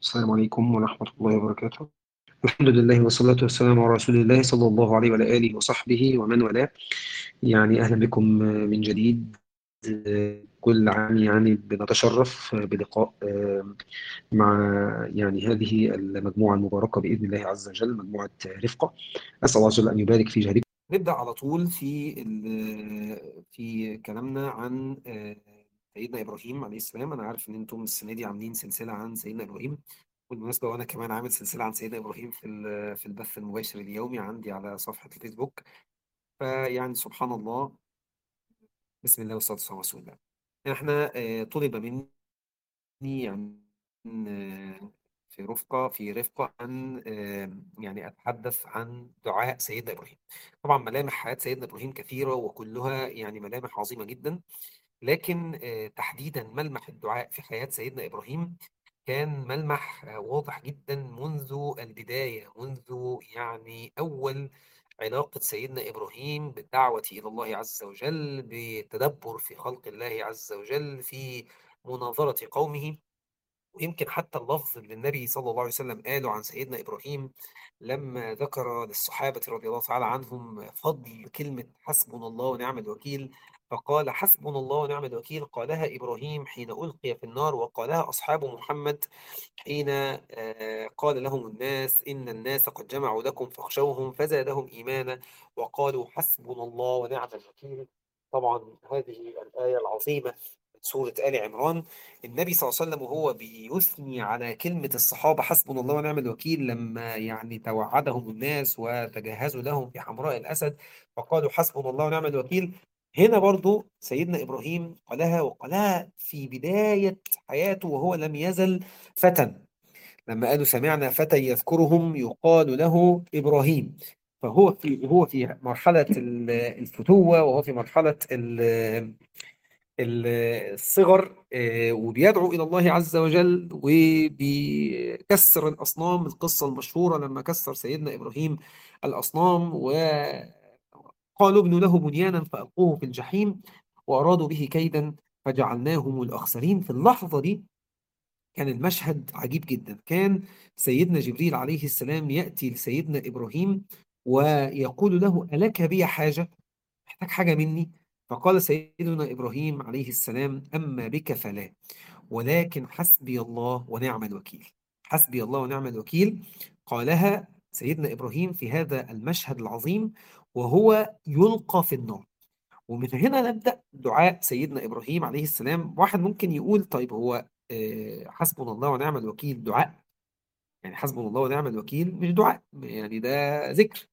السلام عليكم ورحمة الله وبركاته الحمد لله والصلاة والسلام على رسول الله صلى الله عليه وعلى آله وصحبه ومن والاه يعني أهلا بكم من جديد كل عام يعني بنتشرف بلقاء مع يعني هذه المجموعة المباركة بإذن الله عز وجل مجموعة رفقة أسأل الله عز وجل أن يبارك في جهدكم نبدأ على طول في في كلامنا عن سيدنا ابراهيم عليه السلام انا عارف ان انتم السنه دي عاملين سلسله عن سيدنا ابراهيم بالمناسبه وانا كمان عامل سلسله عن سيدنا ابراهيم في في البث المباشر اليومي عندي على صفحه الفيسبوك فيعني سبحان الله بسم الله والصلاه والسلام على رسول الله احنا طلب مني يعني في رفقه في رفقه ان يعني اتحدث عن دعاء سيدنا ابراهيم طبعا ملامح حياه سيدنا ابراهيم كثيره وكلها يعني ملامح عظيمه جدا لكن تحديدا ملمح الدعاء في حياة سيدنا إبراهيم كان ملمح واضح جدا منذ البداية منذ يعني أول علاقة سيدنا إبراهيم بالدعوة إلى الله عز وجل بالتدبر في خلق الله عز وجل في مناظرة قومه ويمكن حتى اللفظ اللي النبي صلى الله عليه وسلم قاله عن سيدنا إبراهيم لما ذكر للصحابة رضي الله تعالى عنهم فضل كلمة حسبنا الله ونعم الوكيل فقال حسبنا الله ونعم الوكيل قالها إبراهيم حين ألقي في النار وقالها أصحاب محمد حين قال لهم الناس إن الناس قد جمعوا لكم فاخشوهم فزادهم إيمانا وقالوا حسبنا الله ونعم الوكيل طبعا هذه الآية العظيمة سورة آل عمران النبي صلى الله عليه وسلم وهو بيثني على كلمة الصحابة حسبنا الله ونعم الوكيل لما يعني توعدهم الناس وتجهزوا لهم في حمراء الأسد فقالوا حسبنا الله ونعم الوكيل هنا برضو سيدنا إبراهيم قالها وقالها في بداية حياته وهو لم يزل فتى لما قالوا سمعنا فتى يذكرهم يقال له إبراهيم فهو في هو في مرحلة الفتوة وهو في مرحلة الصغر وبيدعو إلى الله عز وجل وبيكسر الأصنام القصة المشهورة لما كسر سيدنا إبراهيم الأصنام و قالوا ابنوا له بنيانا فألقوه في الجحيم وأرادوا به كيدا فجعلناهم الأخسرين في اللحظة دي كان المشهد عجيب جدا كان سيدنا جبريل عليه السلام يأتي لسيدنا إبراهيم ويقول له ألك بي حاجة محتاج حاجة مني فقال سيدنا إبراهيم عليه السلام أما بك فلا ولكن حسبي الله ونعم الوكيل حسبي الله ونعم الوكيل قالها سيدنا إبراهيم في هذا المشهد العظيم وهو يلقى في النار ومن هنا نبدأ دعاء سيدنا إبراهيم عليه السلام واحد ممكن يقول طيب هو حسبنا الله ونعم الوكيل دعاء يعني حسبنا الله ونعم الوكيل مش دعاء يعني ده ذكر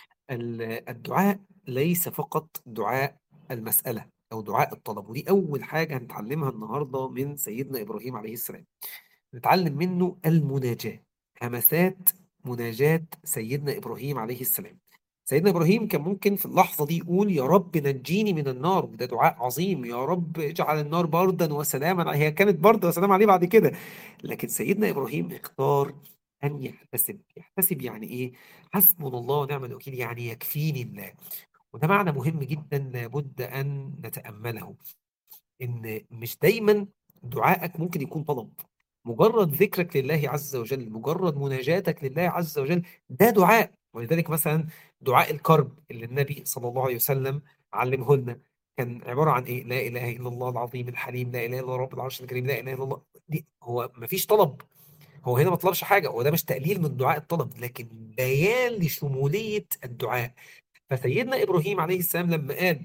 الدعاء ليس فقط دعاء المسألة أو دعاء الطلب ودي أول حاجة هنتعلمها النهاردة من سيدنا إبراهيم عليه السلام نتعلم منه المناجاة همسات مناجاة سيدنا إبراهيم عليه السلام سيدنا إبراهيم كان ممكن في اللحظة دي يقول يا رب نجيني من النار وده دعاء عظيم يا رب اجعل النار بردا وسلاما هي كانت بردا وسلام عليه بعد كده لكن سيدنا إبراهيم اختار أن يحتسب يحتسب يعني إيه حسبنا الله ونعم الوكيل يعني يكفيني الله وده معنى مهم جدا لابد أن نتأمله إن مش دايما دعائك ممكن يكون طلب مجرد ذكرك لله عز وجل مجرد مناجاتك لله عز وجل ده دعاء ولذلك مثلا دعاء الكرب اللي النبي صلى الله عليه وسلم علمه لنا كان عبارة عن إيه لا إله إلا الله العظيم الحليم لا إله إلا الله رب العرش الكريم لا إله إلا الله دي هو ما فيش طلب هو هنا ما طلبش حاجة هو ده مش تقليل من دعاء الطلب لكن بيان لشمولية الدعاء فسيدنا إبراهيم عليه السلام لما قال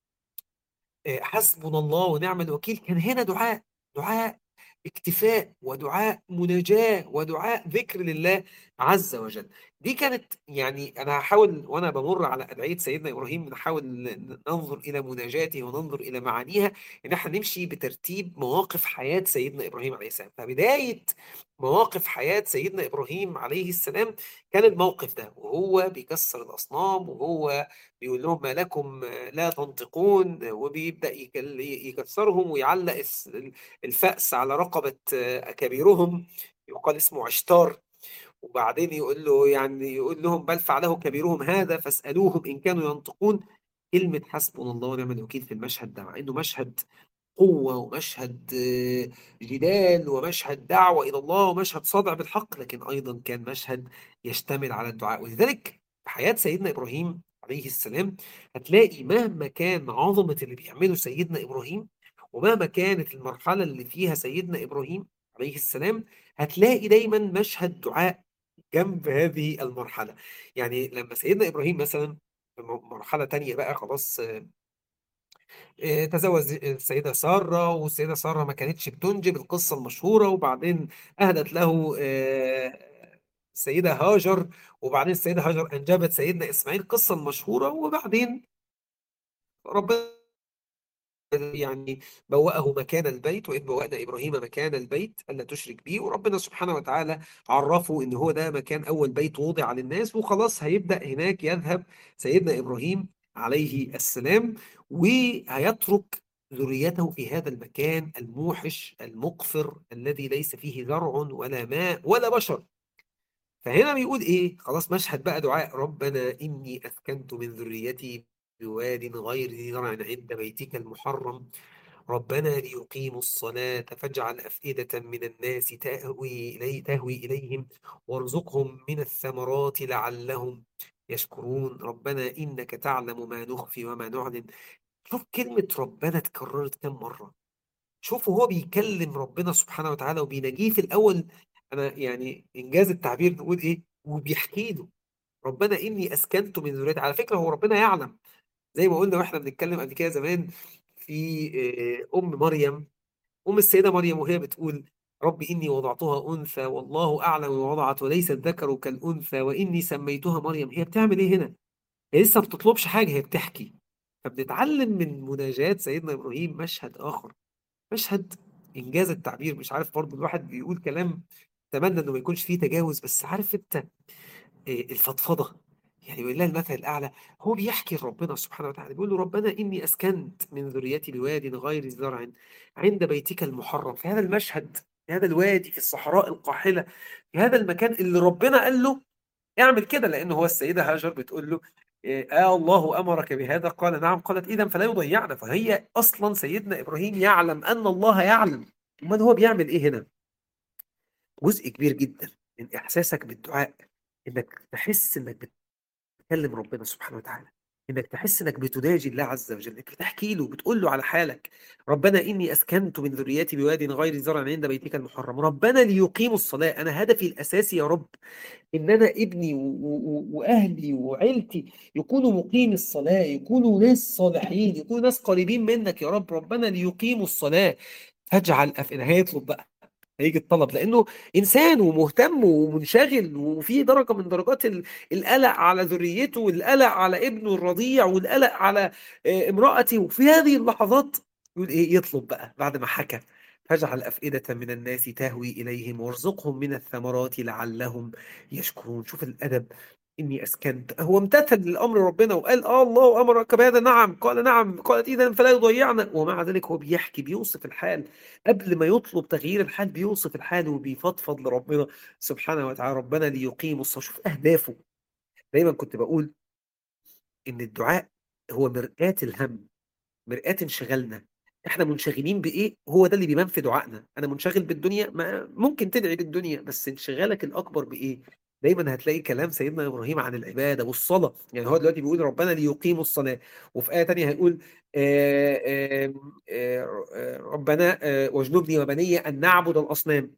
حسبنا الله ونعم الوكيل كان هنا دعاء دعاء اكتفاء ودعاء مناجاة ودعاء ذكر لله عز وجل دي كانت يعني أنا هحاول وأنا بمر على أدعية سيدنا إبراهيم نحاول ننظر إلى مناجاته وننظر إلى معانيها إن احنا نمشي بترتيب مواقف حياة سيدنا إبراهيم عليه السلام فبداية مواقف حياة سيدنا إبراهيم عليه السلام كان الموقف ده وهو بيكسر الأصنام وهو بيقول لهم ما لكم لا تنطقون وبيبدأ يكسرهم ويعلق الفأس على رقبة كبيرهم يقال اسمه عشتار وبعدين يقول له يعني يقول لهم بل فعله كبيرهم هذا فاسألوهم إن كانوا ينطقون كلمة حسبنا الله ونعم الوكيل في المشهد ده مع إنه مشهد قوة ومشهد آه، جدال ومشهد دعوة إلى الله ومشهد صدع بالحق لكن أيضا كان مشهد يشتمل على الدعاء ولذلك في حياة سيدنا إبراهيم عليه السلام هتلاقي مهما كان عظمة اللي بيعمله سيدنا إبراهيم ومهما كانت المرحلة اللي فيها سيدنا إبراهيم عليه السلام هتلاقي دايما مشهد دعاء جنب هذه المرحلة يعني لما سيدنا إبراهيم مثلا في مرحلة تانية بقى خلاص آه، آه، تزوج السيدة سارة والسيدة سارة ما كانتش بتنجب القصة المشهورة وبعدين أهدت له آه، السيدة هاجر وبعدين السيدة هاجر أنجبت سيدنا إسماعيل القصة المشهورة وبعدين ربنا يعني بوأه مكان البيت وإذ بوأنا إبراهيم مكان البيت ألا تشرك به وربنا سبحانه وتعالى عرفه إن هو ده مكان أول بيت وضع للناس وخلاص هيبدأ هناك يذهب سيدنا إبراهيم عليه السلام وهيترك ذريته في هذا المكان الموحش المقفر الذي ليس فيه زرع ولا ماء ولا بشر فهنا بيقول ايه خلاص مشهد بقى دعاء ربنا اني اسكنت من ذريتي بواد غير ذي زرع عند بيتك المحرم ربنا ليقيموا الصلاة فاجعل أفئدة من الناس تهوي إليه تهوي إليهم وارزقهم من الثمرات لعلهم يشكرون ربنا إنك تعلم ما نخفي وما نعلن شوف كلمة ربنا اتكررت كم مرة شوفوا هو بيكلم ربنا سبحانه وتعالى وبيناجيه في الأول أنا يعني إنجاز التعبير نقول إيه وبيحكي له ربنا إني أسكنت من ذريتي على فكرة هو ربنا يعلم زي ما قلنا واحنا بنتكلم قبل كده زمان في آه، ام مريم ام السيده مريم وهي بتقول رب اني وضعتها انثى والله اعلم وضعت وليس الذكر كالانثى واني سميتها مريم هي بتعمل ايه هنا؟ هي لسه ما بتطلبش حاجه هي بتحكي فبنتعلم من مناجاة سيدنا ابراهيم مشهد اخر مشهد انجاز التعبير مش عارف برضه الواحد بيقول كلام اتمنى انه ما يكونش فيه تجاوز بس عارف انت آه، الفضفضه يعني ولله المثل الأعلى هو بيحكي لربنا سبحانه وتعالى بيقول له ربنا إني أسكنت من ذريتي بواد غير ذي زرع عند بيتك المحرم في هذا المشهد في هذا الوادي في الصحراء القاحلة في هذا المكان اللي ربنا قال له اعمل كده لأنه هو السيدة هاجر بتقول له آه الله أمرك بهذا قال نعم قالت إذا فلا يضيعنا فهي أصلا سيدنا إبراهيم يعلم أن الله يعلم أمال هو بيعمل إيه هنا جزء كبير جدا من إحساسك بالدعاء إنك تحس إنك بتكلم ربنا سبحانه وتعالى انك تحس انك بتناجي الله عز وجل انك بتحكي له بتقول له على حالك ربنا اني اسكنت من ذريتي بواد غير زرع عند بيتك المحرم ربنا ليقيموا الصلاه انا هدفي الاساسي يا رب ان انا ابني واهلي وعيلتي يكونوا مقيم الصلاه يكونوا ناس صالحين يكونوا ناس قريبين منك يا رب ربنا ليقيموا الصلاه فاجعل افئده هيطلب بقى هيجي الطلب لانه انسان ومهتم ومنشغل وفي درجه من درجات القلق على ذريته والقلق على ابنه الرضيع والقلق على آه، امراته وفي هذه اللحظات يقول ايه يطلب بقى بعد ما حكى فاجعل أفئدة من الناس تهوي إليهم وارزقهم من الثمرات لعلهم يشكرون شوف الأدب إني أسكنت هو امتثل لأمر ربنا وقال آه الله أمرك بهذا نعم قال نعم قالت إذا فلا يضيعنا ومع ذلك هو بيحكي بيوصف الحال قبل ما يطلب تغيير الحال بيوصف الحال وبيفضفض لربنا سبحانه وتعالى ربنا ليقيم الصلاة شوف أهدافه دايما كنت بقول إن الدعاء هو مرآة الهم مرآة انشغالنا احنا منشغلين بايه هو ده اللي بيبان في دعائنا انا منشغل بالدنيا ما ممكن تدعي بالدنيا بس انشغالك الاكبر بايه دايما هتلاقي كلام سيدنا ابراهيم عن العباده والصلاه يعني هو دلوقتي بيقول ربنا ليقيموا الصلاه وفي ايه تانية هيقول آآ آآ آآ ربنا واجنبني وبني ان نعبد الاصنام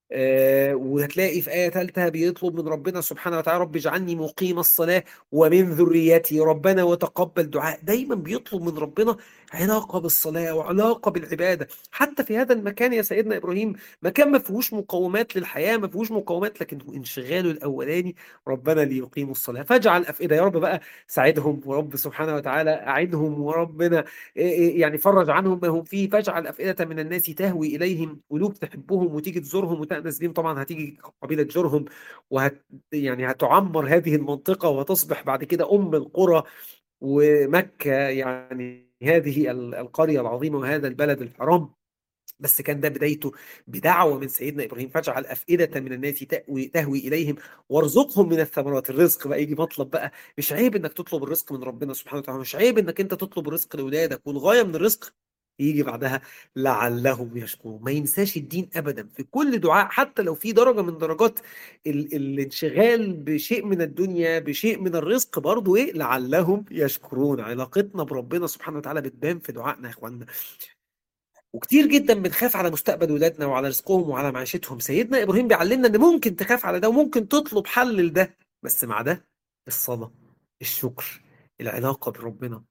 آه وهتلاقي في آية ثالثة بيطلب من ربنا سبحانه وتعالى رب اجعلني مقيم الصلاة ومن ذريتي ربنا وتقبل دعاء دايما بيطلب من ربنا علاقة بالصلاة وعلاقة بالعبادة حتى في هذا المكان يا سيدنا إبراهيم مكان ما فيهوش مقومات للحياة ما فيهوش مقومات لكن انشغاله الأولاني ربنا ليقيموا الصلاة فاجعل أفئدة يا رب بقى ساعدهم ورب سبحانه وتعالى أعدهم وربنا يعني فرج عنهم ما هم فيه فاجعل أفئدة من الناس تهوي إليهم قلوب تحبهم وتيجي تزورهم وتأنس بهم طبعا هتيجي قبيلة جرهم وهت يعني هتعمر هذه المنطقة وتصبح بعد كده أم القرى ومكة يعني هذه القرية العظيمة وهذا البلد الحرام بس كان ده بدايته بدعوة من سيدنا إبراهيم فاجعل أفئدة من الناس تأوي تهوي إليهم وارزقهم من الثمرات الرزق بقى يجي مطلب بقى مش عيب إنك تطلب الرزق من ربنا سبحانه وتعالى مش عيب إنك أنت تطلب الرزق لأولادك والغاية من الرزق يجي بعدها لعلهم يشكرون ما ينساش الدين ابدا في كل دعاء حتى لو في درجه من درجات ال الانشغال بشيء من الدنيا بشيء من الرزق برضه ايه لعلهم يشكرون علاقتنا بربنا سبحانه وتعالى بتبان في دعائنا يا اخوانا وكتير جدا بنخاف على مستقبل ولادنا وعلى رزقهم وعلى معيشتهم سيدنا ابراهيم بيعلمنا ان ممكن تخاف على ده وممكن تطلب حل لده بس مع ده الصلاه الشكر العلاقه بربنا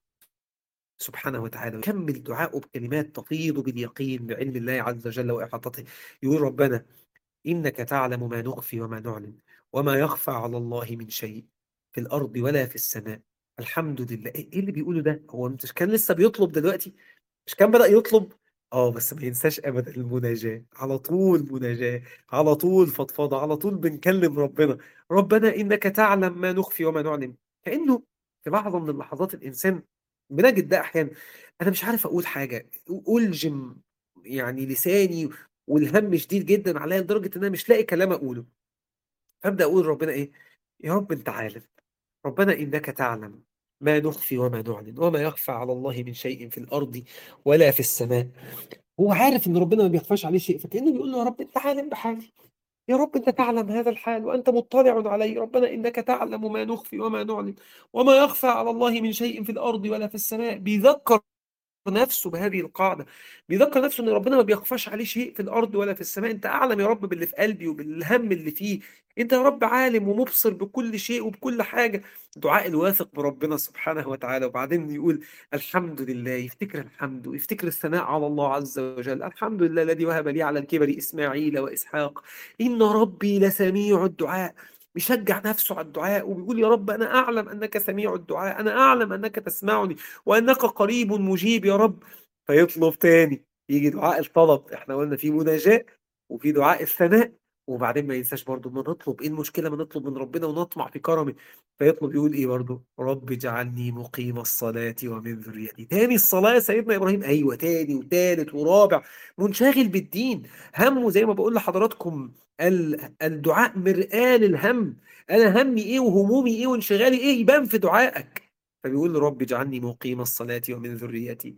سبحانه وتعالى يكمل دعاءه بكلمات تفيض باليقين بعلم الله عز وجل واحاطته يقول ربنا انك تعلم ما نخفي وما نعلن وما يخفى على الله من شيء في الارض ولا في السماء الحمد لله ايه اللي بيقوله ده هو مش كان لسه بيطلب دلوقتي مش كان بدأ يطلب اه بس ما ينساش ابدا المناجاة على طول مناجاة على طول فضفضة على طول بنكلم ربنا ربنا انك تعلم ما نخفي وما نعلن كأنه في لحظة من اللحظات الانسان بنجد ده احيانا انا مش عارف اقول حاجة الجم يعني لساني والهم شديد جدا عليا لدرجة ان انا مش لاقي كلام اقوله فابدا اقول ربنا ايه يا رب انت عالم ربنا انك تعلم ما نخفي وما نعلن وما يخفى على الله من شيء في الارض ولا في السماء هو عارف ان ربنا ما بيخفاش عليه شيء فكانه بيقول له يا رب انت عالم بحالي يا رب انت تعلم هذا الحال وانت مطلع علي ربنا انك تعلم ما نخفي وما نعلن وما يخفى على الله من شيء في الارض ولا في السماء بيذكر نفسه بهذه القاعدة بيذكر نفسه ان ربنا ما بيخفاش عليه شيء في الارض ولا في السماء انت اعلم يا رب باللي في قلبي وبالهم اللي فيه انت يا رب عالم ومبصر بكل شيء وبكل حاجة دعاء الواثق بربنا سبحانه وتعالى وبعدين يقول الحمد لله يفتكر الحمد ويفتكر الثناء على الله عز وجل الحمد لله الذي وهب لي على الكبر اسماعيل واسحاق ان ربي لسميع الدعاء بيشجع نفسه على الدعاء وبيقول يا رب أنا أعلم أنك سميع الدعاء أنا أعلم أنك تسمعني وأنك قريب مجيب يا رب فيطلب تاني يجي دعاء الطلب احنا قلنا في مناجاة وفي دعاء الثناء وبعدين ما ينساش برضه ما نطلب ايه المشكله ما نطلب من ربنا ونطمع في كرمه فيطلب يقول ايه برضه رب اجعلني مقيم الصلاه ومن ذريتي تاني الصلاه سيدنا ابراهيم ايوه تاني وتالت ورابع منشغل بالدين همه زي ما بقول لحضراتكم الدعاء مرآة للهم انا همي ايه وهمومي ايه وانشغالي ايه يبان في دعائك فبيقول رب اجعلني مقيم الصلاه ومن ذريتي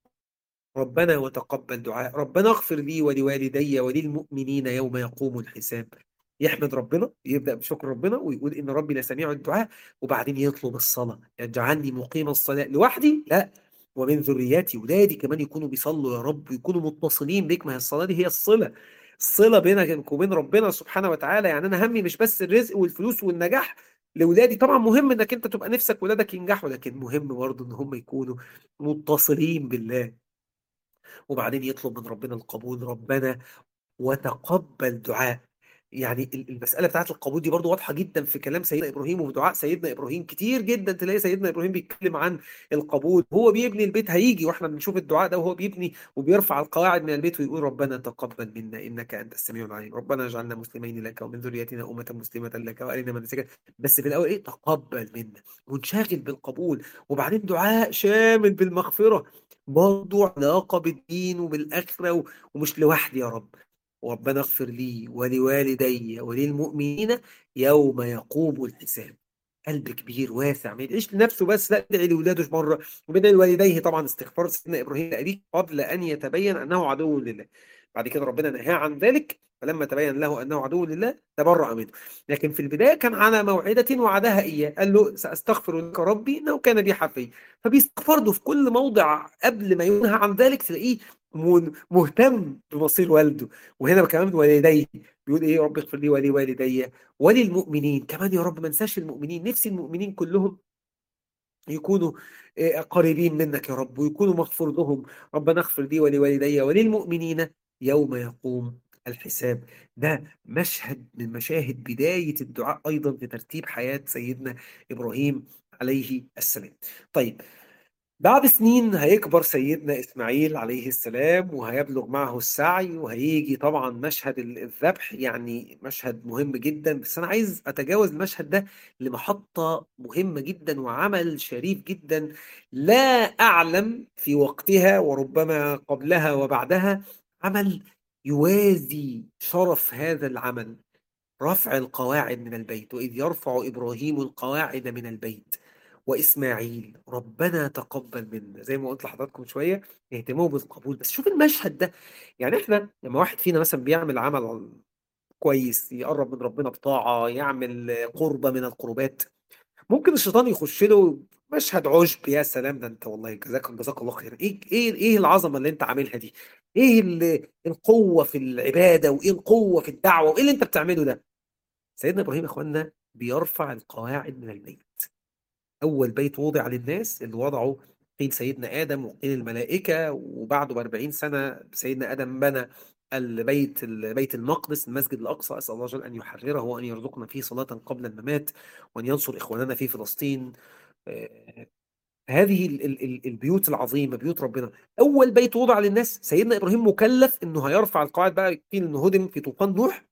ربنا وتقبل دعاء ربنا اغفر لي ولوالدي وللمؤمنين يوم يقوم الحساب يحمد ربنا يبدأ بشكر ربنا ويقول إن ربي لسميع الدعاء وبعدين يطلب الصلاة يجعلني مقيم الصلاة لوحدي لا ومن ذرياتي ولادي كمان يكونوا بيصلوا يا رب يكونوا متصلين بك ما هي الصلاة دي هي الصلة الصلة بينك وبين ربنا سبحانه وتعالى يعني أنا همي مش بس الرزق والفلوس والنجاح لاولادي طبعا مهم انك انت تبقى نفسك ولادك ينجحوا لكن مهم برضه ان هم يكونوا متصلين بالله وبعدين يطلب من ربنا القبول ربنا وتقبل دعاء يعني المسألة بتاعت القبول دي برضو واضحة جدا في كلام سيدنا إبراهيم وفي دعاء سيدنا إبراهيم كتير جدا تلاقي سيدنا إبراهيم بيتكلم عن القبول هو بيبني البيت هيجي واحنا بنشوف الدعاء ده وهو بيبني وبيرفع القواعد من البيت ويقول ربنا تقبل منا إنك أنت السميع العليم ربنا اجعلنا مسلمين لك ومن ذريتنا أمة مسلمة لك وأرنا مناسكنا بس في الأول إيه تقبل منا منشغل بالقبول وبعدين دعاء شامل بالمغفرة برضه علاقة بالدين وبالآخرة ومش لوحدي يا رب وربنا اغفر لي ولوالدي وللمؤمنين يوم يقوم الحساب قلب كبير واسع ما يدعيش لنفسه بس لا يدعي لاولاده مره وبدأ لوالديه طبعا استغفار سيدنا ابراهيم لابيه قبل ان يتبين انه عدو لله بعد كده ربنا نهاه عن ذلك فلما تبين له انه عدو لله تبرأ منه لكن في البدايه كان على موعده وعدها اياه قال له ساستغفر لك ربي انه كان بي حفي فبيستغفر له في كل موضع قبل ما ينهى عن ذلك تلاقيه مهتم بمصير والده وهنا كمان والديه بيقول ايه يا رب اغفر لي ولوالدي وللمؤمنين كمان يا رب ما انساش المؤمنين نفسي المؤمنين كلهم يكونوا قريبين منك يا رب ويكونوا مغفور لهم ربنا اغفر لي ولوالدي وللمؤمنين يوم يقوم الحساب ده مشهد من مشاهد بداية الدعاء أيضا في ترتيب حياة سيدنا إبراهيم عليه السلام طيب بعد سنين هيكبر سيدنا إسماعيل عليه السلام وهيبلغ معه السعي وهيجي طبعا مشهد الذبح يعني مشهد مهم جدا بس أنا عايز أتجاوز المشهد ده لمحطة مهمة جدا وعمل شريف جدا لا أعلم في وقتها وربما قبلها وبعدها عمل يوازي شرف هذا العمل رفع القواعد من البيت وإذ يرفع إبراهيم القواعد من البيت واسماعيل ربنا تقبل منا زي ما قلت لحضراتكم شويه اهتمامه بالقبول بس شوف المشهد ده يعني احنا لما واحد فينا مثلا بيعمل عمل كويس يقرب من ربنا بطاعه يعمل قربه من القربات ممكن الشيطان يخش له مشهد عشب يا سلام ده انت والله جزاك جزاك الله خير ايه ايه ايه العظمه اللي انت عاملها دي ايه ال- القوه في العباده وايه القوه في الدعوه وايه اللي انت بتعمله ده سيدنا ابراهيم يا اخوانا بيرفع القواعد من البيت اول بيت وضع للناس اللي وضعه قيل سيدنا ادم وقيل الملائكه وبعده ب 40 سنه سيدنا ادم بنى البيت البيت المقدس المسجد الاقصى اسال الله جل ان يحرره وان يرزقنا فيه صلاه قبل الممات وان ينصر اخواننا في فلسطين آه، هذه ال- ال- ال- البيوت العظيمه بيوت ربنا اول بيت وضع للناس سيدنا ابراهيم مكلف انه هيرفع القواعد بقى قيل انه هدم في طوفان نوح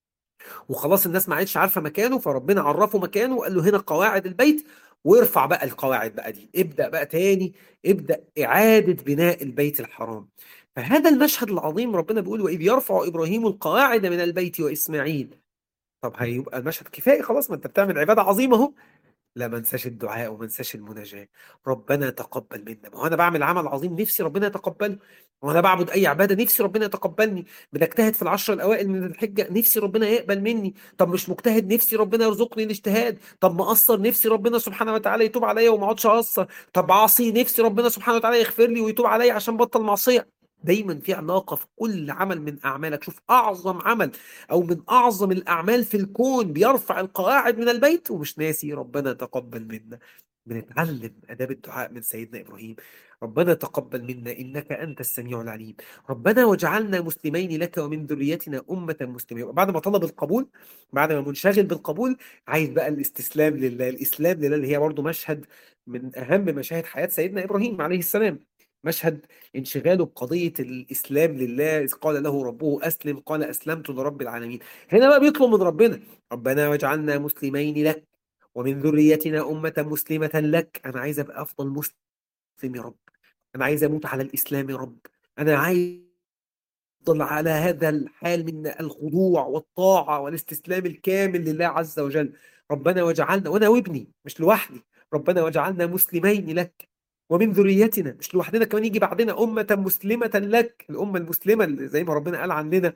وخلاص الناس ما عادش عارفه مكانه فربنا عرفه مكانه وقال له هنا قواعد البيت وارفع بقى القواعد بقى دي ابدا بقى تاني ابدا اعاده بناء البيت الحرام فهذا المشهد العظيم ربنا بيقول واذ يرفع ابراهيم القواعد من البيت واسماعيل طب هيبقى المشهد كفايه خلاص ما انت بتعمل عباده عظيمه اهو لا ما انساش الدعاء وما انساش المناجاة ربنا تقبل منا ما هو انا بعمل عمل عظيم نفسي ربنا يتقبله وانا بعبد اي عباده نفسي ربنا يتقبلني بنجتهد في العشر الاوائل من الحجه نفسي ربنا يقبل مني طب مش مجتهد نفسي ربنا يرزقني الاجتهاد طب مقصر نفسي ربنا سبحانه وتعالى يتوب عليا وما اقعدش اقصر طب عاصي نفسي ربنا سبحانه وتعالى يغفر لي ويتوب عليا عشان بطل معصيه دايما في علاقه في كل عمل من اعمالك شوف اعظم عمل او من اعظم الاعمال في الكون بيرفع القواعد من البيت ومش ناسي ربنا تقبل منا بنتعلم اداب الدعاء من سيدنا ابراهيم ربنا تقبل منا انك انت السميع العليم ربنا وجعلنا مسلمين لك ومن ذريتنا امه مسلمين بعد ما طلب القبول بعد ما منشغل بالقبول عايز بقى الاستسلام لله الاسلام لله اللي هي برضه مشهد من اهم مشاهد حياه سيدنا ابراهيم عليه السلام مشهد انشغاله بقضيه الاسلام لله اذ قال له ربه اسلم قال اسلمت لرب العالمين هنا بقى بيطلب من ربنا ربنا واجعلنا مسلمين لك ومن ذريتنا أمة مسلمة لك أنا عايز أبقى أفضل مسلم يا رب أنا عايز أموت على الإسلام يا رب أنا عايز أفضل على هذا الحال من الخضوع والطاعة والاستسلام الكامل لله عز وجل ربنا واجعلنا وأنا وابني مش لوحدي ربنا واجعلنا مسلمين لك ومن ذريتنا مش لوحدنا كمان يجي بعدنا أمة مسلمة لك الأمة المسلمة اللي زي ما ربنا قال عننا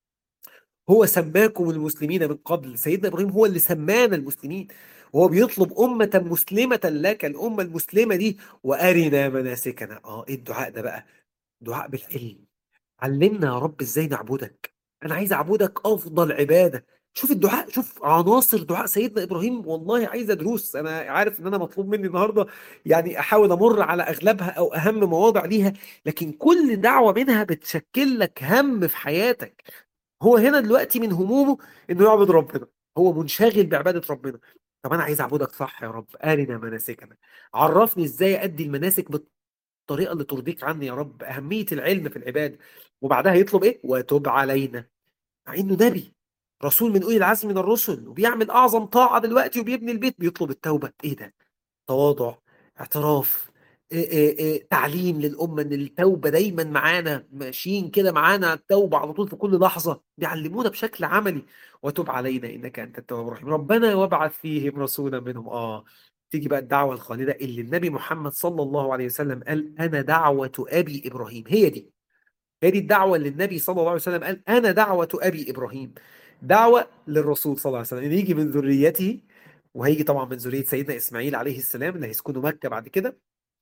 هو سماكم المسلمين من قبل سيدنا ابراهيم هو اللي سمانا المسلمين وهو بيطلب أمة مسلمة لك الأمة المسلمة دي وأرنا مناسكنا اه ايه الدعاء ده بقى دعاء بالعلم علمنا يا رب ازاي نعبدك انا عايز اعبدك افضل عبادة شوف الدعاء شوف عناصر دعاء سيدنا ابراهيم والله عايزه دروس انا عارف ان انا مطلوب مني النهارده يعني احاول امر على اغلبها او اهم مواضع ليها لكن كل دعوه منها بتشكل لك هم في حياتك هو هنا دلوقتي من همومه انه يعبد ربنا هو منشغل بعباده ربنا طب انا عايز اعبدك صح يا رب ارنا مناسكنا عرفني ازاي ادي المناسك بالطريقه اللي ترضيك عني يا رب اهميه العلم في العباده وبعدها يطلب ايه وتب علينا مع انه نبي رسول من اولي العزم من الرسل وبيعمل اعظم طاعه دلوقتي وبيبني البيت بيطلب التوبه ايه ده تواضع اعتراف إيه إيه إيه تعليم للأمة إن التوبة دايما معانا ماشيين كده معانا التوبة على طول في كل لحظة بيعلمونا بشكل عملي وتب علينا إنك أنت التواب الرحيم ربنا وابعث فيهم رسولا منهم آه تيجي بقى الدعوة الخالدة اللي النبي محمد صلى الله عليه وسلم قال أنا دعوة أبي إبراهيم هي دي هي دي الدعوة اللي النبي صلى الله عليه وسلم قال أنا دعوة أبي إبراهيم دعوة للرسول صلى الله عليه وسلم إن يجي من ذريته وهيجي طبعا من ذرية سيدنا إسماعيل عليه السلام اللي هيسكنوا مكة بعد كده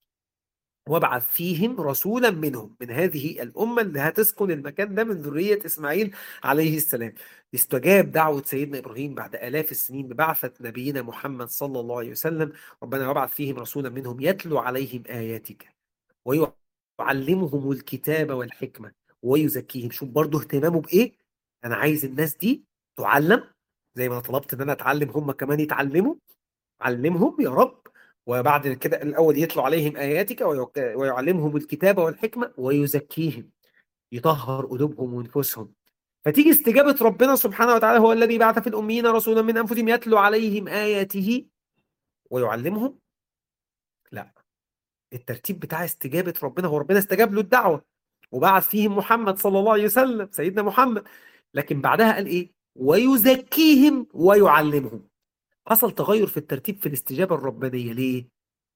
وابعث فيهم رسولا منهم من هذه الأمة اللي هتسكن المكان ده من ذرية إسماعيل عليه السلام استجاب دعوة سيدنا إبراهيم بعد آلاف السنين ببعثة نبينا محمد صلى الله عليه وسلم ربنا وابعث فيهم رسولا منهم يتلو عليهم آياتك ويعلمهم الكتاب والحكمة ويزكيهم شوف برضه اهتمامه بإيه أنا عايز الناس دي تعلم زي ما أنا طلبت إن أنا أتعلم هم كمان يتعلموا علمهم يا رب وبعد كده الأول يتلو عليهم آياتك ويك- ويعلمهم الكتاب والحكمة ويزكيهم يطهر قلوبهم ونفوسهم فتيجي استجابة ربنا سبحانه وتعالى هو الذي بعث في الأميين رسولا من أنفسهم يتلو عليهم آياته ويعلمهم لا الترتيب بتاع استجابة ربنا هو ربنا استجاب له الدعوة وبعث فيهم محمد صلى الله عليه وسلم سيدنا محمد لكن بعدها قال إيه ويزكيهم ويعلمهم حصل تغير في الترتيب في الاستجابة الربانية ليه؟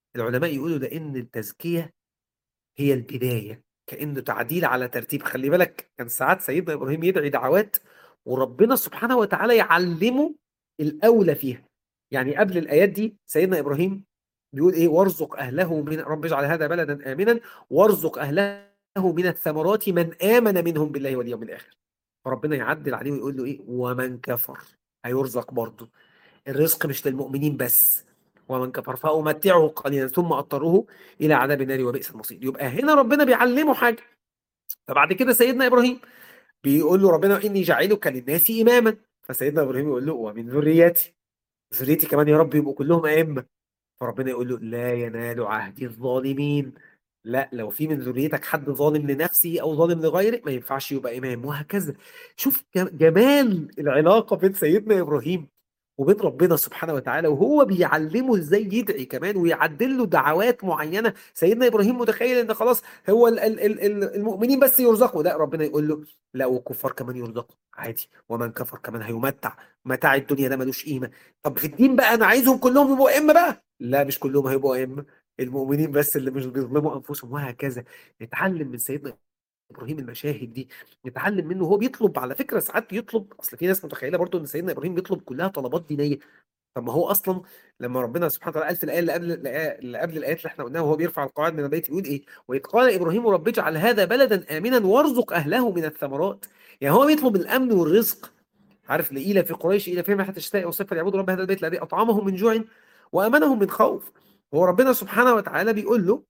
العلماء يقولوا لان التزكيه هي البدايه كانه تعديل على ترتيب خلي بالك كان ساعات سيدنا ابراهيم يدعي دعوات وربنا سبحانه وتعالى يعلمه الاولى فيها يعني قبل الايات دي سيدنا ابراهيم بيقول ايه وارزق اهله من رب اجعل هذا بلدا امنا وارزق اهله من الثمرات من امن منهم بالله واليوم الاخر فربنا يعدل عليه ويقول له ايه ومن كفر هيرزق برضه الرزق مش للمؤمنين بس ومن كفر فأمتعه قليلا ثم أضطره إلى عذاب النار وبئس المصير يبقى هنا ربنا بيعلمه حاجة فبعد كده سيدنا إبراهيم بيقول له ربنا إني جاعلك للناس إماما فسيدنا إبراهيم يقول له ومن ذريتي ذريتي كمان يا رب يبقوا كلهم أئمة فربنا يقول له لا ينال عهد الظالمين لا لو في من ذريتك حد ظالم لنفسه او ظالم لغيره ما ينفعش يبقى امام وهكذا شوف جمال العلاقه بين سيدنا ابراهيم وبين ربنا سبحانه وتعالى وهو بيعلمه ازاي يدعي كمان ويعدل له دعوات معينه سيدنا ابراهيم متخيل ان خلاص هو ال ال ال المؤمنين بس يرزقوا لا ربنا يقول له لا والكفار كمان يرزقوا عادي ومن كفر كمان هيمتع متاع الدنيا ده ملوش قيمه طب في الدين بقى انا عايزهم كلهم يبقوا ائمه بقى لا مش كلهم هيبقوا ائمه المؤمنين بس اللي مش بيظلموا انفسهم وهكذا نتعلم من سيدنا ابراهيم المشاهد دي نتعلم منه هو بيطلب على فكره ساعات بيطلب اصل في ناس متخيله برضو ان سيدنا ابراهيم بيطلب كلها طلبات دينيه طب ما هو اصلا لما ربنا سبحانه وتعالى قال في الايه اللي قبل اللي قبل الايات اللي احنا قلناها وهو بيرفع القواعد من البيت يقول ايه؟ واذ قال ابراهيم رب اجعل هذا بلدا امنا وارزق اهله من الثمرات يعني هو بيطلب الامن والرزق عارف لإيلة في قريش إلى فيهم حتى الشتاء وصفر يعبدوا رب هذا البيت الذي أطعمهم من جوع وأمنهم من خوف هو ربنا سبحانه وتعالى بيقول له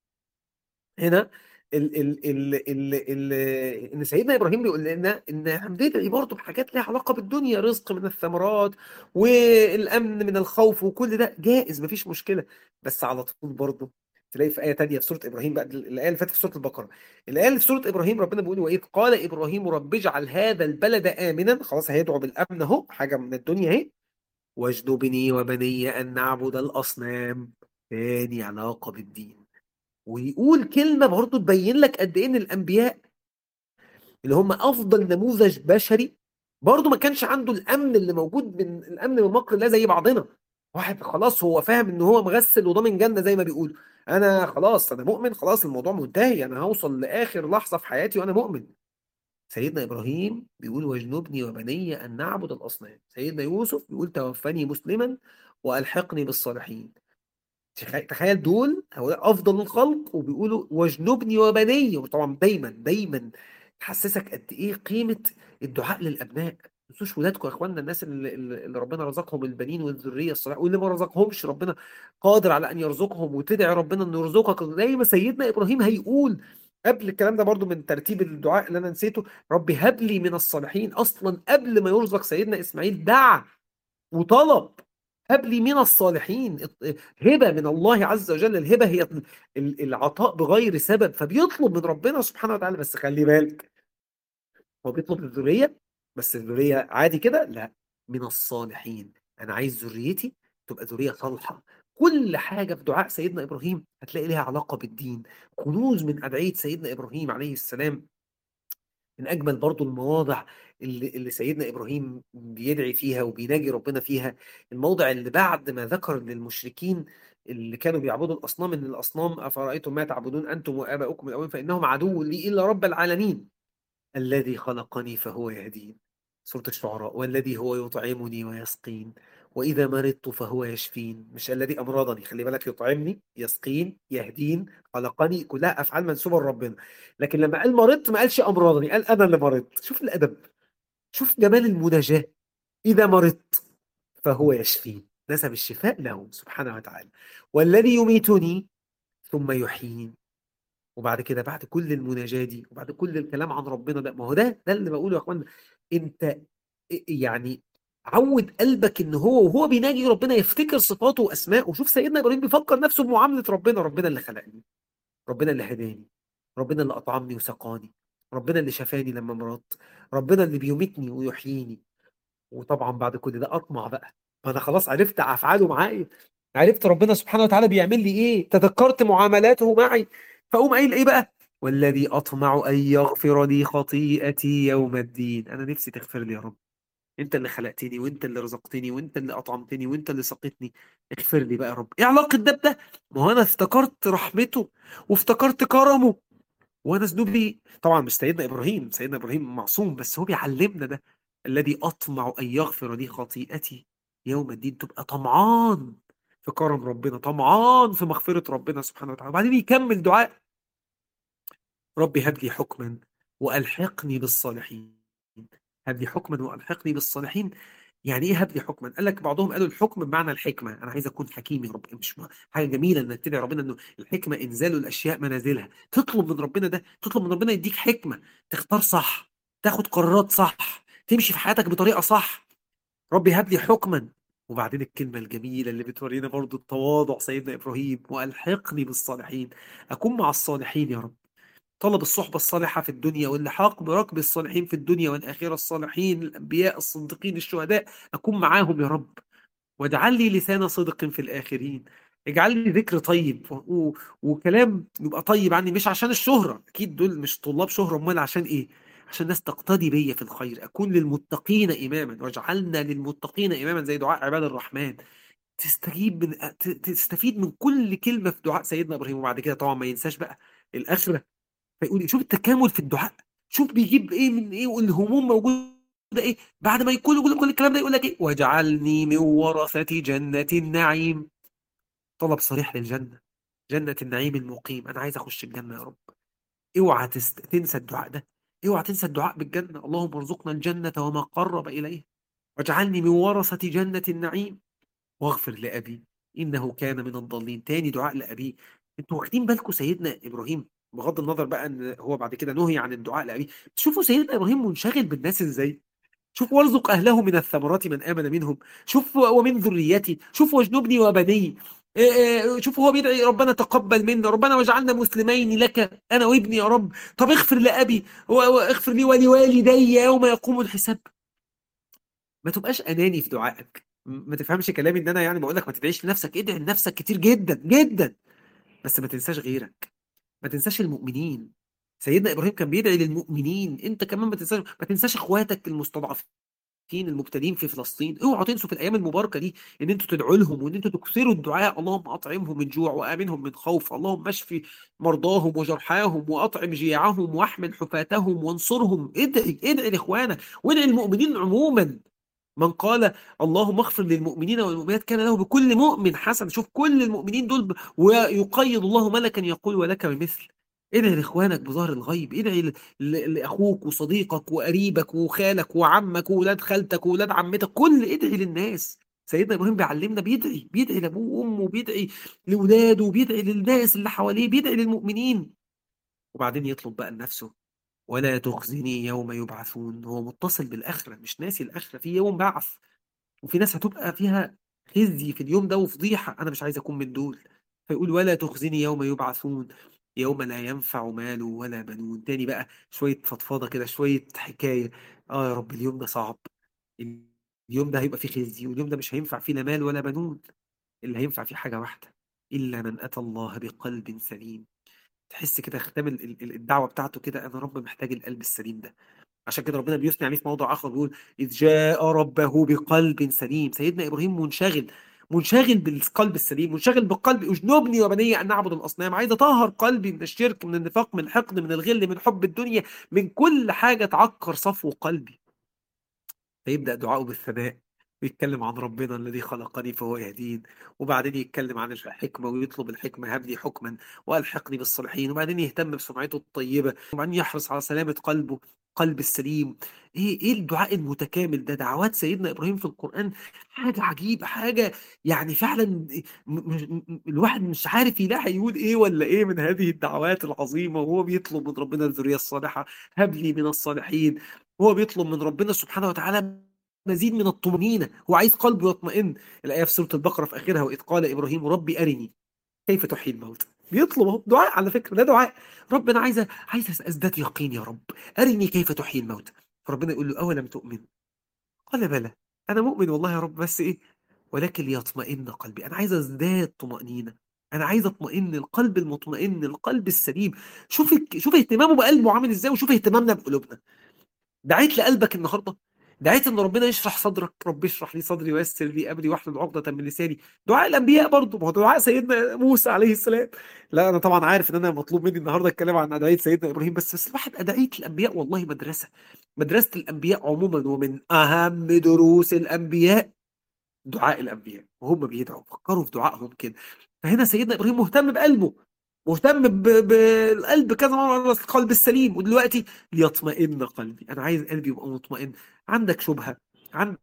هنا ال ال ال ال ال ان سيدنا ابراهيم بيقول لنا ان هندعي برضه بحاجات ليها علاقه بالدنيا رزق من الثمرات والامن من الخوف وكل ده جائز مفيش مشكله بس على طول برضه تلاقي في ايه تانية في سوره ابراهيم بقى الايه اللي فاتت في سوره البقره الايه اللي في سوره ابراهيم ربنا بيقول واذ قال ابراهيم رب اجعل هذا البلد امنا خلاص هيدعو بالامن اهو حاجه من الدنيا اهي واجنبني وبني ان نعبد الاصنام تاني علاقه بالدين ويقول كلمه برضه تبين لك قد ايه ان الانبياء اللي هم افضل نموذج بشري برضه ما كانش عنده الامن اللي موجود من الامن من مكر الله زي بعضنا واحد خلاص هو فاهم ان هو مغسل وضامن جنه زي ما بيقولوا انا خلاص انا مؤمن خلاص الموضوع منتهي انا هوصل لاخر لحظه في حياتي وانا مؤمن سيدنا ابراهيم بيقول واجنبني وبني ان نعبد الاصنام سيدنا يوسف بيقول توفني مسلما والحقني بالصالحين تخيل دول افضل الخلق وبيقولوا واجنبني وبني وطبعا دايما دايما تحسسك قد ايه قيمه الدعاء للابناء ما تنسوش ولادكم يا اخواننا الناس اللي, اللي ربنا رزقهم البنين والذريه الصالحه واللي ما رزقهمش ربنا قادر على ان يرزقهم وتدعي ربنا انه يرزقك زي ما سيدنا ابراهيم هيقول قبل الكلام ده برضو من ترتيب الدعاء اللي انا نسيته ربي هب لي من الصالحين اصلا قبل ما يرزق سيدنا اسماعيل دعا وطلب هب لي من الصالحين هبه من الله عز وجل الهبه هي العطاء بغير سبب فبيطلب من ربنا سبحانه وتعالى بس خلي بالك هو بيطلب الذريه بس الذريه عادي كده لا من الصالحين انا عايز ذريتي تبقى ذريه صالحه كل حاجه في دعاء سيدنا ابراهيم هتلاقي لها علاقه بالدين كنوز من ادعيه سيدنا ابراهيم عليه السلام من اجمل برضو المواضع اللي, اللي سيدنا ابراهيم بيدعي فيها وبيناجي ربنا فيها الموضع اللي بعد ما ذكر للمشركين اللي كانوا بيعبدوا الاصنام ان الاصنام افرايتم ما تعبدون انتم واباؤكم الاولين فانهم عدو لي الا رب العالمين الذي خلقني فهو يهدين سوره الشعراء والذي هو يطعمني ويسقين واذا مرضت فهو يشفين مش الذي امرضني خلي بالك يطعمني يسقين يهدين خلقني كلها افعال منسوبه لربنا لكن لما قال مرضت ما قالش امرضني قال انا اللي مرضت شوف الادب شوف جمال المناجاه اذا مرضت فهو يشفين نسب الشفاء له سبحانه وتعالى والذي يميتني ثم يحيين وبعد كده بعد كل المناجاه دي وبعد كل الكلام عن ربنا ده ما هو ده ده اللي بقوله يا اخوانا انت يعني عود قلبك ان هو وهو بيناجي ربنا يفتكر صفاته واسماءه وشوف سيدنا ابراهيم بيفكر نفسه بمعامله ربنا ربنا اللي خلقني ربنا اللي هداني ربنا اللي اطعمني وسقاني ربنا اللي شفاني لما مرضت ربنا اللي بيميتني ويحييني وطبعا بعد كل ده اطمع بقى ما انا خلاص عرفت افعاله معايا عرفت ربنا سبحانه وتعالى بيعمل لي ايه تذكرت معاملاته معي فاقوم قايل ايه بقى والذي اطمع ان يغفر لي خطيئتي يوم الدين انا نفسي تغفر لي يا رب انت اللي خلقتني وانت اللي رزقتني وانت اللي اطعمتني وانت اللي سقيتني اغفر لي بقى يا رب ايه علاقه ده بده ما هو انا افتكرت رحمته وافتكرت كرمه وانا ذنوبي طبعا مش سيدنا ابراهيم سيدنا ابراهيم معصوم بس هو بيعلمنا ده الذي اطمع ان يغفر لي خطيئتي يوم الدين تبقى طمعان في كرم ربنا طمعان في مغفره ربنا سبحانه وتعالى وبعدين يكمل دعاء ربي هب لي حكما والحقني بالصالحين هب لي حكما والحقني بالصالحين يعني ايه هب لي حكما؟ قال لك بعضهم قالوا الحكم بمعنى الحكمه، انا عايز اكون حكيم يا رب مش م- حاجه جميله انك تدعي ربنا انه الحكمه انزال الاشياء منازلها، تطلب من ربنا ده، تطلب من ربنا يديك حكمه، تختار صح، تاخد قرارات صح، تمشي في حياتك بطريقه صح. ربي هب لي حكما وبعدين الكلمه الجميله اللي بتورينا برضو التواضع سيدنا ابراهيم والحقني بالصالحين، اكون مع الصالحين يا رب. طلب الصحبة الصالحة في الدنيا واللحاق بركب الصالحين في الدنيا والآخرة الصالحين الأنبياء الصديقين الشهداء أكون معاهم يا رب واجعل لي لسان صدق في الآخرين اجعل لي ذكر طيب و... و... وكلام يبقى طيب عني مش عشان الشهرة أكيد دول مش طلاب شهرة أمال عشان إيه عشان الناس تقتدي بيا في الخير أكون للمتقين إماما واجعلنا للمتقين إماما زي دعاء عباد الرحمن تستجيب من ت- تستفيد من كل كلمة في دعاء سيدنا إبراهيم وبعد كده طبعا ما ينساش بقى الآخرة فيقول إيه؟ شوف التكامل في الدعاء شوف بيجيب ايه من ايه والهموم موجوده ايه بعد ما يكون يقول كل الكلام ده يقول لك ايه واجعلني من ورثة جنة النعيم طلب صريح للجنة جنة النعيم المقيم انا عايز اخش الجنة يا رب اوعى تست... تنسى الدعاء ده اوعى تنسى الدعاء بالجنة اللهم ارزقنا الجنة وما قرب اليها واجعلني من ورثة جنة النعيم واغفر لأبي إنه كان من الضالين تاني دعاء لأبيه انتوا واخدين بالكم سيدنا إبراهيم بغض النظر بقى ان هو بعد كده نهي عن الدعاء لأبيه شوفوا سيدنا إبراهيم منشغل بالناس ازاي شوف وارزق أهله من الثمرات من آمن منهم شوف ومن ذريتي شوف واجنبني وبني إيه إيه، شوف هو بيدعي ربنا تقبل منا ربنا واجعلنا مسلمين لك انا وابني يا رب طب اغفر لابي و- واغفر لي ولوالدي يوم يقوم الحساب ما تبقاش اناني في دعائك م- ما تفهمش كلامي ان انا يعني بقول لك ما تدعيش لنفسك ادعي لنفسك كتير جدا جدا بس ما تنساش غيرك ما تنساش المؤمنين سيدنا ابراهيم كان بيدعي للمؤمنين انت كمان ما تنساش ما تنساش اخواتك المستضعفين المبتلين في فلسطين اوعوا تنسوا في الايام المباركه دي ان انتوا تدعوا لهم وان انتوا تكثروا الدعاء اللهم اطعمهم من جوع وامنهم من خوف اللهم اشفي مرضاهم وجرحاهم واطعم جياعهم واحمل حفاتهم وانصرهم ادعي ادعي لاخوانك وادعي للمؤمنين عموما من قال اللهم اغفر للمؤمنين والمؤمنات كان له بكل مؤمن حسن شوف كل المؤمنين دول ب... ويقيد الله ملكا يقول ولك بمثل ادعي لاخوانك بظهر الغيب ادعي ل... ل... لاخوك وصديقك وقريبك وخالك وعمك وولاد خالتك وولاد عمتك كل ادعي للناس سيدنا ابراهيم بيعلمنا بيدعي بيدعي لابوه وامه بيدعي لاولاده بيدعي للناس اللي حواليه بيدعي للمؤمنين وبعدين يطلب بقى لنفسه ولا تخزني يوم يبعثون هو متصل بالآخرة مش ناسي الآخرة في يوم بعث وفي ناس هتبقى فيها خزي في اليوم ده وفضيحة أنا مش عايز أكون من دول فيقول ولا تخزني يوم يبعثون يوم لا ينفع مال ولا بنون تاني بقى شوية فضفاضة كده شوية حكاية آه يا رب اليوم ده صعب اليوم ده هيبقى فيه خزي واليوم ده مش هينفع فيه لا مال ولا بنون اللي هينفع فيه حاجة واحدة إلا من أتى الله بقلب سليم تحس كده ختام ال- ال- الدعوه بتاعته كده انا رب محتاج القلب السليم ده عشان كده ربنا بيثني عليه في موضع اخر بيقول اذ جاء ربه بقلب سليم سيدنا ابراهيم منشغل منشغل بالقلب السليم منشغل بالقلب اجنبني وبني ان نعبد الاصنام عايز اطهر قلبي من الشرك من النفاق من الحقد من الغل من حب الدنيا من كل حاجه تعكر صفو قلبي فيبدأ دعاءه بالثناء ويتكلم عن ربنا الذي خلقني فهو يهدين وبعدين يتكلم عن الحكمة ويطلب الحكمة هب لي حكما وألحقني بالصالحين وبعدين يهتم بسمعته الطيبة وبعدين يحرص على سلامة قلبه قلب السليم ايه ايه الدعاء المتكامل ده دعوات سيدنا ابراهيم في القرآن حاجة عجيبة حاجة يعني فعلا م- م- م- الواحد مش عارف يلاقي يقول ايه ولا ايه من هذه الدعوات العظيمة وهو بيطلب من ربنا الذرية الصالحة هب لي من الصالحين هو بيطلب من ربنا سبحانه وتعالى مزيد من الطمأنينة هو عايز قلبه يطمئن الآية في سورة البقرة في آخرها وإذ قال إبراهيم ربي أرني كيف تحيي الموتى بيطلب اهو دعاء على فكرة ده دعاء رب أنا عايز عايز أزداد يقين يا رب أرني كيف تحيي الموتى فربنا يقول له أولم تؤمن قال بلى أنا مؤمن والله يا رب بس إيه ولكن ليطمئن قلبي أنا عايز أزداد طمأنينة أنا عايز أطمئن القلب المطمئن القلب السليم شوف شوف اهتمامه بقلبه عامل إزاي وشوف اهتمامنا بقلوبنا دعيت لقلبك النهارده دعيت ان ربنا يشرح صدرك رب اشرح لي صدري ويسر لي امري واحلل عقدة من لساني دعاء الانبياء برضه ما هو دعاء سيدنا موسى عليه السلام لا انا طبعا عارف ان انا مطلوب مني النهارده اتكلم عن ادعيه سيدنا ابراهيم بس بس الواحد ادعيه الانبياء والله مدرسه مدرسه الانبياء عموما ومن اهم دروس الانبياء دعاء الانبياء وهم بيدعوا فكروا في دعائهم كده فهنا سيدنا ابراهيم مهتم بقلبه مهتم ب- بالقلب كذا مره القلب السليم ودلوقتي ليطمئن قلبي انا عايز قلبي يبقى مطمئن عندك شبهه عندك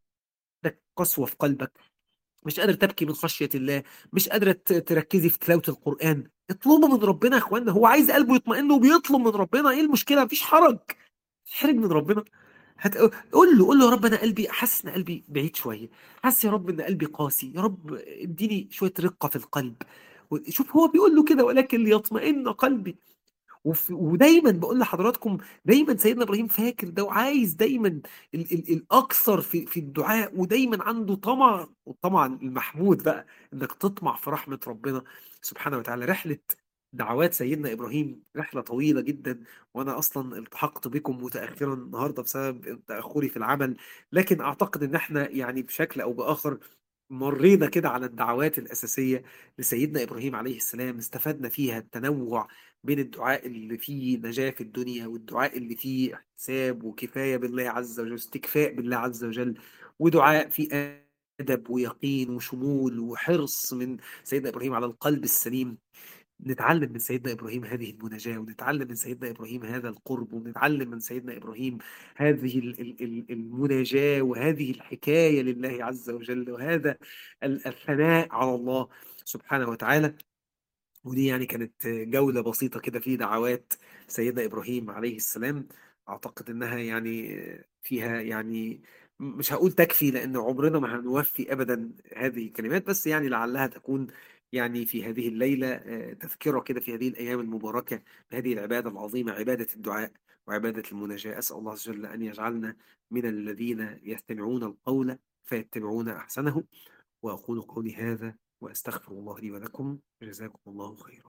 قسوه في قلبك مش قادر تبكي من خشيه الله مش قادره ت- تركزي في تلاوه القران اطلبوا من ربنا يا اخوانا هو عايز قلبه يطمئن وبيطلب من ربنا ايه المشكله مفيش حرج حرج من ربنا هت... قول له قول له يا رب انا قلبي حاسس ان قلبي بعيد شويه حاسس يا رب ان قلبي قاسي يا رب اديني شويه رقه في القلب شوف هو بيقول له كده ولكن ليطمئن قلبي وف... ودايما بقول لحضراتكم دايما سيدنا ابراهيم فاكر ده وعايز دايما ال... ال... الاكثر في في الدعاء ودايما عنده طمع والطمع المحمود بقى انك تطمع في رحمه ربنا سبحانه وتعالى رحله دعوات سيدنا ابراهيم رحله طويله جدا وانا اصلا التحقت بكم متاخرا النهارده بسبب تاخري في العمل لكن اعتقد ان احنا يعني بشكل او باخر مرينا كده على الدعوات الاساسيه لسيدنا ابراهيم عليه السلام استفدنا فيها التنوع بين الدعاء اللي فيه نجاة في الدنيا والدعاء اللي فيه احتساب وكفاية بالله عز وجل استكفاء بالله عز وجل ودعاء فيه أدب ويقين وشمول وحرص من سيدنا إبراهيم على القلب السليم نتعلم من سيدنا إبراهيم هذه المناجاة ونتعلم من سيدنا إبراهيم هذا القرب ونتعلم من سيدنا إبراهيم هذه ال- ال- ال- المناجاة وهذه الحكاية لله عز وجل وهذا ال- الثناء على الله سبحانه وتعالى ودي يعني كانت جولة بسيطة كده في دعوات سيدنا إبراهيم عليه السلام أعتقد إنها يعني فيها يعني مش هقول تكفي لأن عمرنا ما هنوفي أبدا هذه الكلمات بس يعني لعلها تكون يعني في هذه الليلة آه، تذكرة كده في هذه الأيام المباركة بهذه العبادة العظيمة عبادة الدعاء وعبادة المناجاة أسأل الله عز وجل أن يجعلنا من الذين يستمعون القول فيتبعون أحسنه وأقول قولي هذا وأستغفر الله لي ولكم جزاكم الله خيرا